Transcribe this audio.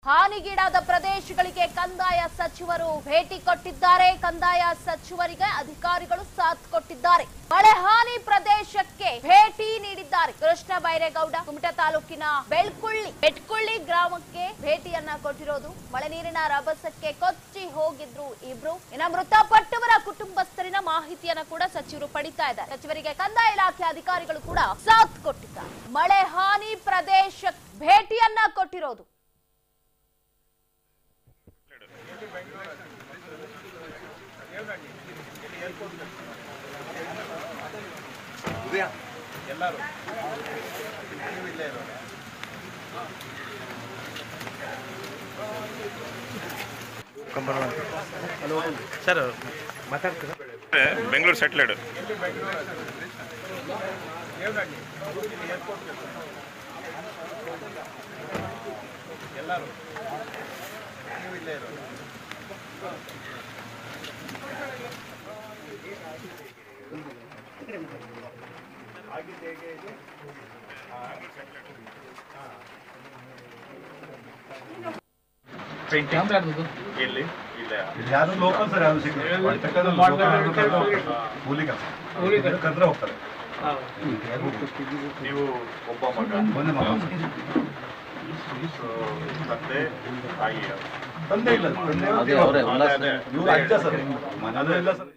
ಹಾನಿಗೀಡಾದ ಪ್ರದೇಶಗಳಿಗೆ ಕಂದಾಯ ಸಚಿವರು ಭೇಟಿ ಕೊಟ್ಟಿದ್ದಾರೆ ಕಂದಾಯ ಸಚಿವರಿಗೆ ಅಧಿಕಾರಿಗಳು ಸಾಥ್ ಕೊಟ್ಟಿದ್ದಾರೆ ಮಳೆ ಹಾನಿ ಪ್ರದೇಶಕ್ಕೆ ಭೇಟಿ ನೀಡಿದ್ದಾರೆ ಕೃಷ್ಣ ಬೈರೇಗೌಡ ಕುಮಟಾ ತಾಲೂಕಿನ ಬೆಳ್ಕುಳ್ಳಿ ಬೆಟ್ಕುಳ್ಳಿ ಗ್ರಾಮಕ್ಕೆ ಭೇಟಿಯನ್ನ ಕೊಟ್ಟಿರೋದು ಮಳೆ ನೀರಿನ ರಭಸಕ್ಕೆ ಕೊಚ್ಚಿ ಹೋಗಿದ್ರು ಇಬ್ರು ಇನ್ನ ಮೃತಪಟ್ಟವರ ಕುಟುಂಬಸ್ಥರಿನ ಮಾಹಿತಿಯನ್ನ ಕೂಡ ಸಚಿವರು ಪಡಿತಾ ಇದ್ದಾರೆ ಸಚಿವರಿಗೆ ಕಂದಾಯ ಇಲಾಖೆ ಅಧಿಕಾರಿಗಳು ಕೂಡ ಸಾಥ್ ಕೊಟ್ಟಿದ್ದಾರೆ ಮಳೆ ಹಾನಿ ಪ್ರದೇಶ ಭೇಟಿಯನ್ನ ಕೊಟ್ಟಿರೋದು ಎಲ್ಲರೂ ನೀವು ಇಲ್ಲೇ ಇರೋದು ಸರ್ ಮಾತಾಡ್ತೀರಾ ಬೆಂಗಳೂರು ಸೆಟ್ಲೆಡ್ ದೇವನಹಳ್ಳಿ ಇಲ್ಲಿ ಏರ್ಪೋರ್ಟ್ ಎಲ್ಲರೂ ನೀವು ಇಲ್ಲೇ ಇರೋದು ಎಲ್ಲಿ ಇಲ್ಲ ಯಾರು ಲೋಕಲ್ ಸರ್ ಯಾರು ಸಿಗ್ತಾರೆ ಕೂಲಿ ಕೆಲಸ ಕದ್ರೆ ಹೋಗ್ತಾರೆ ನೀವು ಒಬ್ಬ ಮಗ ಒಂದೇ ಮಗ ಸೊ, ತಂದೆ ತಾಯಿ ತಂದೆ ಇಲ್ಲ ತಂದೆ ಅದೇ, ಅದೇ. ಇವ್ರು ಅಜ್ಜ ಸರ್ ಮನೆಯಲ್ಲೂ ಇಲ್ಲ ಸರ್